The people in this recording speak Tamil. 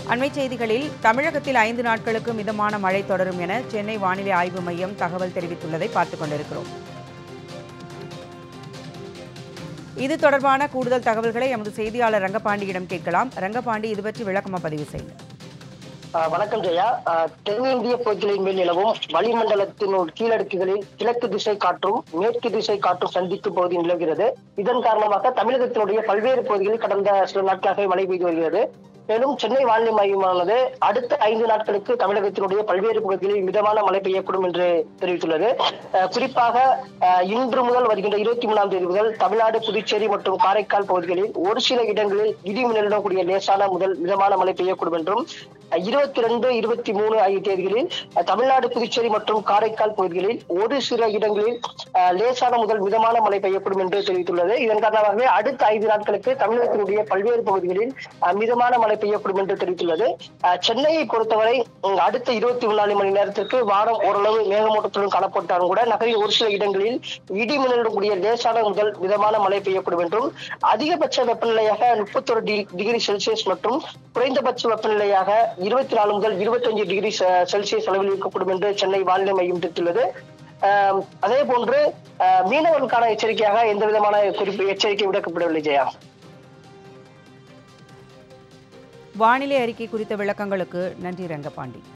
அண்மைச் செய்திகளில் தமிழகத்தில் ஐந்து நாட்களுக்கு மிதமான மழை தொடரும் என சென்னை வானிலை ஆய்வு மையம் தகவல் தெரிவித்துள்ளதை பார்த்துக் கொண்டிருக்கிறோம் இது தொடர்பான கூடுதல் தகவல்களை எமது செய்தியாளர் ரங்கபாண்டியிடம் கேட்கலாம் ரங்கபாண்டி இது பற்றி விளக்கமா பதிவு செய்யுங்க ஆஹ் வணக்கம் ஜெயா ஆஹ் தென்னிந்திய பகுதிகளின் மேல் நிலவும் வளிமண்டலத்தின் ஒரு கீழடுக்குகளில் கிழக்கு திசை காற்றும் மேற்கு திசை காற்றும் சந்திக்கும் பகுதி நிலவுகிறது இதன் காரணமாக தமிழகத்தினுடைய பல்வேறு பகுதிகளில் கடந்த சில நாட்களாக மழை பெய்து வருகிறது மேலும் சென்னை வானிலை மையமானது அடுத்த ஐந்து நாட்களுக்கு தமிழகத்தினுடைய பல்வேறு பகுதிகளில் மிதமான மழை பெய்யக்கூடும் என்று தெரிவித்துள்ளது ஆஹ் குறிப்பாக ஆஹ் இன்று முதல் வருகின்ற இருபத்தி மூணாம் தேதி முதல் தமிழ்நாடு புதுச்சேரி மற்றும் காரைக்கால் பகுதிகளில் ஒரு சில இடங்களில் இடி மின்னலுடன் கூடிய லேசான முதல் மிதமான மழை பெய்யக்கூடும் என்றும் இருபத்தி ரெண்டு இருபத்தி மூணு ஆகிய தேதிகளில் அஹ், தமிழ்நாடு புதுச்சேரி மற்றும் காரைக்கால் பகுதிகளில் ஒரு சில இடங்களில் அஹ், லேசான முதல் மிதமான மழை பெய்யக்கூடும் என்று தெரிவித்துள்ளது இதன் காரணமாகவே அடுத்த ஐந்து நாட்களுக்கு தமிழகத்தினுடைய பல்வேறு பகுதிகளில் அஹ், மிதமான மழை பெய்யக்கூடும் என்று தெரிவித்துள்ளது அஹ், சென்னையை பொறுத்தவரை உம், அடுத்த இருபத்தி நாலு மணி நேரத்திற்கு வானம் ஓரளவு மேகமூட்டத்துடன் காணப்பட்டாலும் கூட நகரில் ஒரு சில இடங்களில் இடி மின்னலுடன் கூடிய லேசான முதல் மிதமான மழை பெய்யக்கூடும் என்றும் அதிகபட்ச வெப்பநிலையாக முப்பத்தொரு டிகிரி செல்சியஸ் மற்றும் குறைந்தபட்ச வெப்பநிலையாக இருபத்தி நாலு முதல் இருபத்தஞ்சு டிகிரி செ- செல்சியஸ் அளவில் இருக்கக்கூடும் என்று சென்னை வானிலை மையம் தெரிவித்துள்ளது ஆம், அதே போன்று ஆஹ், மீனவர்களுக்கான எச்சரிக்கையாக எந்த விதமான குறிப்பு எச்சரிக்கை விடுக்கப்படவில்லை ஜெயா வானிலை அறிக்கை குறித்த விளக்கங்களுக்கு நன்றி ரங்கபாண்டி